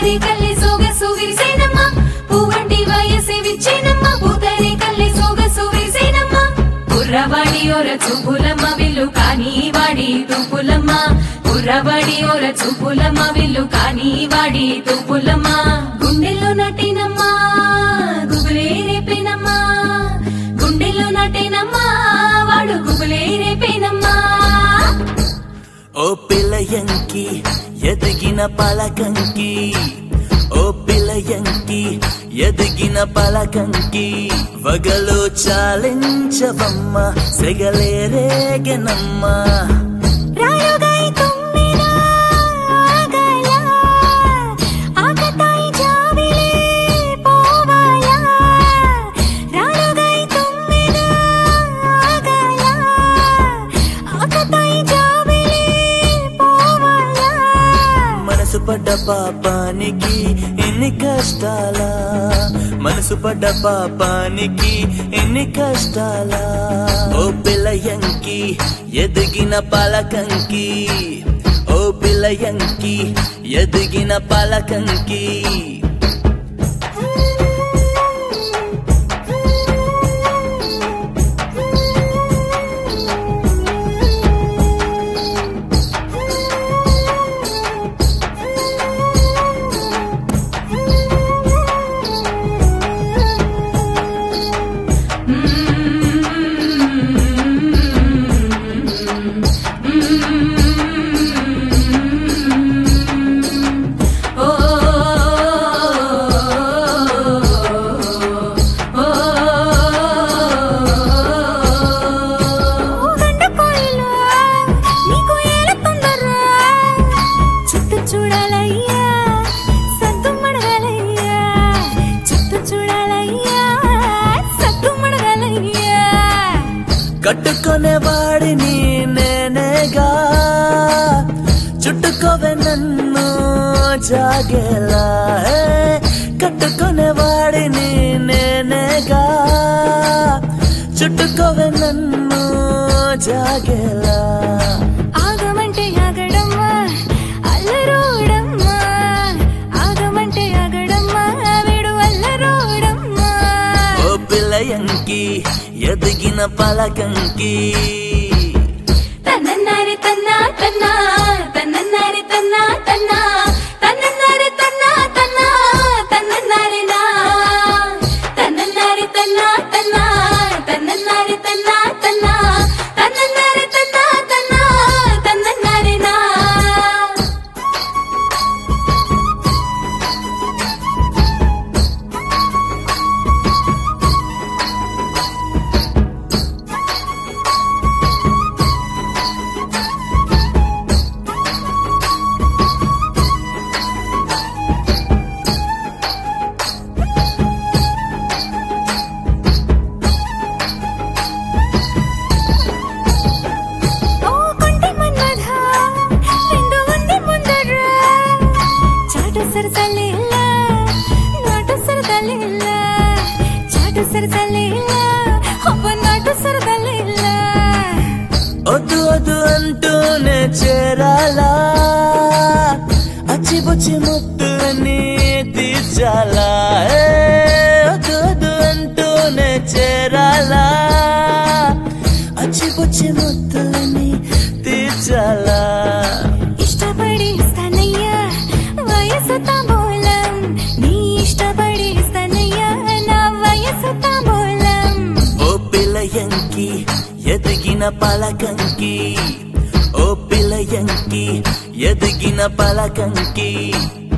పూతరే కల్లే సోగసు విరిసేనమ్మ పువ్వంటి వయసే విచ్చేనమ్మ పూతరే కల్లే సోగసు విరిసేనమ్మ కుర్రవాడి ఓర చూపులమ్మ విల్లు కాని వాడి తూపులమ్మ కుర్రవాడి ఓర చూపులమ్మ విల్లు కాని వాడి తూపులమ్మ గుండెల్లో నటినమ్మా గుబులే రేపేనమ్మా గుండెల్లో నటేనమ్మా వాడు గుబులే రేపేనమ్మా ఓ పిల్లయంకి ఎదిగిన పలకంకి ఓ పిల్లయంకి ఎదిగిన పలకంకి వగలు చాలించవమ్మ సెగలే రేగనమ్మా రాయుగాయి తుమ్మిన ఆగల ఆకతాయి జాబిలి పోవాల రాయుగాయి తుమ్మిన ఆగల ఆకతాయి జాబిలి పోవాల మనసు పడ్డ పాపానికి ఎన్ని కష్టాలా మనసు పడ్డ పాపానికి ఎన్ని కష్టాలా ఓ పిల్లయంకి ఎదిగిన పలకంకి ఓ పిల్లయంకి ఎదిగిన పలకంకి చూడాలయ్యా సద్దు మడగాలయ్యా చుట్టూ చూడాలయ్యా సద్దు మడగాలయ్యా కట్టుకునే వాడిని నేనేగా చుట్టుకోవే నన్ను జాగేలా ఏ, కట్టుకునే వాడిని నేనేగా చుట్టుకోవే నన్ను జాగేలా ఆగమంటే ఆగడమ్మా అల్లరోడమ్మా ఆగమంటే ఆగడమ్మా వీడు అల్లరోడమ్మా ఓ పిల్లయంకి ఎదిగిన పలకంకి తన్నన్నారి తన్నా తన్నా తన్నన్నారి తన్నా తన్నా తన్నన్నారి తన్నా తన్నా తన్నన్నారి నా తన్నన్నారి తన్నా తన్నా తన్నన్నారి తన్నా తన్నా తన్నన్నారి తన్నా తన్నా తన్నన్నారి నా ఓ కొంటి మన్మథ రెండు ఉంది ముందర చాటు సరసలేల నాటు సరదలేల చాటు సరసలేల అవ్వ నాటు సరదలేల వద్దు వద్దు అంటూనే చేరాలా అచ్చిపుచ్చి ముద్దుని తీర్చాలా ఏ, వద్దు వద్దు అంటూనే చేరాలా అచ్చిపుచ్చి ముద్దుని తీర్చాలా ఇష్టపడి ఇస్తానయ్యా వయసు తాంబూలం నీ ఇష్టపడి ఇస్తానయ్యా నా వయసు తాంబూలం ఓ పిల్లయంకి ఎదిగిన పలకంకి ఓ పిల్లయంకి ఎదిగిన పలకంకి